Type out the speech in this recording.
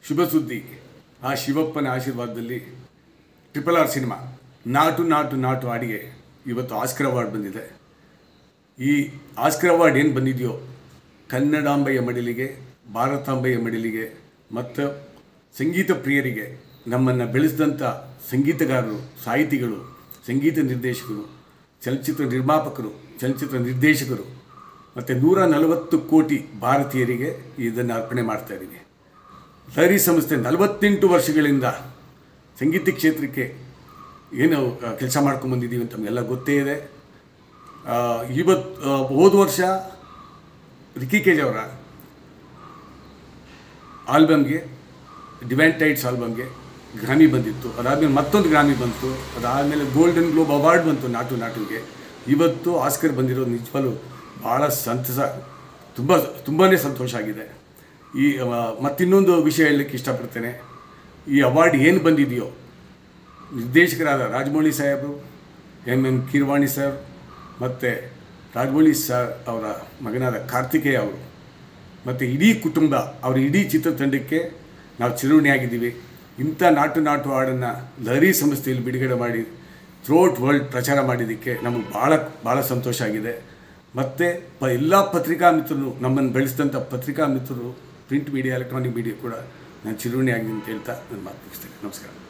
ಶುಭ ಸುದ್ದಿ ಆ ಶಿವಪ್ಪನ ಆಶೀರ್ವಾದದಲ್ಲಿ triple R cinema Naatu Naatu Naatu ಹಾಡಿಗೆ ಇವತ್ತು ಆಸ್ಕರ್ ಅವಾರ್ಡ್ ಬಂದಿದೆ ಈ ಆಸ್ಕರ್ ಅವಾರ್ಡ್ ಏನು ಬಂದಿದೆಯೋ ಕನ್ನಡಾಂಬೆಯ ಮಡಿಲಿಗೆ ಭಾರತಾಂಬೆಯ ಮಡಿಲಿಗೆ ಮತ್ತು ಸಂಗೀತ ಪ್ರಿಯರಿಗೆ ನಮ್ಮನ್ನು ಬೆಳೆಸಿದಂಥ ಸಂಗೀತಗಾರರು ಸಾಹಿತಿಗಳು ಸಂಗೀತ ನಿರ್ದೇಶಕರು ಚಲನಚಿತ್ರ ನಿರ್ಮಾಪಕರು ಚಲನಚಿತ್ರ ನಿರ್ದೇಶಕರು ಮತ್ತು ನೂರ ನಲವತ್ತು ಕೋಟಿ ಭಾರತೀಯರಿಗೆ ಇದನ್ನು ಅರ್ಪಣೆ ಮಾಡ್ತಾ ಇದ್ದೀನಿ ಲಹರಿ ಸಂಸ್ಥೆ ನಲವತ್ತೆಂಟು ವರ್ಷಗಳಿಂದ ಸಂಗೀತ ಕ್ಷೇತ್ರಕ್ಕೆ ಏನು ಕೆಲಸ ಮಾಡ್ಕೊಂಬಂದಿದ್ದೀವಿ ಅಂತ ನಮಗೆಲ್ಲ ಗೊತ್ತೇ ಇದೆ ಆ, ಇವತ್ತು ಆ, ಹೋದ ವರ್ಷ ರಿಕಿ ಕೇಜ್ ಅವರ ಆಲ್ಬಮ್ಗೆ ಡಿವೈನ್ ಟೈಟ್ಸ್ ಆಲ್ಬಮ್ಗೆ ಗ್ರಾಮಿ ಬಂದಿತ್ತು ಅದಾದಮೇಲೆ ಮತ್ತೊಂದು ಗ್ರಾಮಿ ಬಂತು ಅದಾದಮೇಲೆ ಗೋಲ್ಡನ್ ಗ್ಲೋಬ್ ಅವಾರ್ಡ್ ಬಂತು ನಾಟು ನಾಟುಗೆ ಇವತ್ತು ಆಸ್ಕರ್ ಬಂದಿರೋದು ನಿಜವಾಗ್ಲೂ ಭಾಳ ಸಂತಸ ತುಂಬ ತುಂಬಾ ಸಂತೋಷ ಆಗಿದೆ ಈ ಆ, ಮತ್ತಿನ್ನೊಂದು ವಿಷಯ ಹೇಳಲಿಕ್ಕೆ ಇಷ್ಟಪಡ್ತೇನೆ ಈ ಅವಾರ್ಡ್ ಏನು ಬಂದಿದೆಯೋ ನಿರ್ದೇಶಕರಾದ ರಾಜಮೌಳಿ ಸಾಹೇಬರು ಎಮ್ ಎಂ ಕೀರ್ವಾಣಿ ಸರ್ ಮತ್ತು ರಾಜಮೌಳಿ ಸರ್ ಅವರ ಮಗನಾದ ಕಾರ್ತಿಕೇಯ ಅವರು ಮತ್ತು ಇಡೀ ಕುಟುಂಬ ಅವರ ಇಡೀ ಚಿತ್ರತಂಡಕ್ಕೆ ನಾವು ಚಿರಋಣಿಯಾಗಿದ್ದೀವಿ ಇಂಥ ನಾಟು ನಾಟು ಹಾಡನ್ನು ಲಹರಿ ಸಂಸ್ಥೆಯಲ್ಲಿ ಬಿಡುಗಡೆ ಮಾಡಿ ಥ್ರೋಟ್ ವರ್ಲ್ಡ್ ಪ್ರಚಾರ ಮಾಡಿದ್ದಕ್ಕೆ ನಮಗೆ ಭಾಳ ಭಾಳ ಸಂತೋಷ ಆಗಿದೆ ಮತ್ತು ಪ ಎಲ್ಲ ಪತ್ರಿಕಾ ಮಿತ್ರರು ನಮ್ಮನ್ನು ಬೆಳೆಸಿದಂಥ ಪತ್ರಿಕಾ ಮಿತ್ರರು ಪ್ರಿಂಟ್ ಮೀಡಿಯಾ ಎಲೆಕ್ಟ್ರಾನಿಕ್ ಮೀಡಿಯಾ ಕೂಡ ನಾನು ಚಿರಋಣಿಯಾಗಿದೆ ಅಂತ ಹೇಳ್ತಾ ನನ್ನ ಮಾತು ಮುಗಿಸ್ತೇನೆ ನಮಸ್ಕಾರ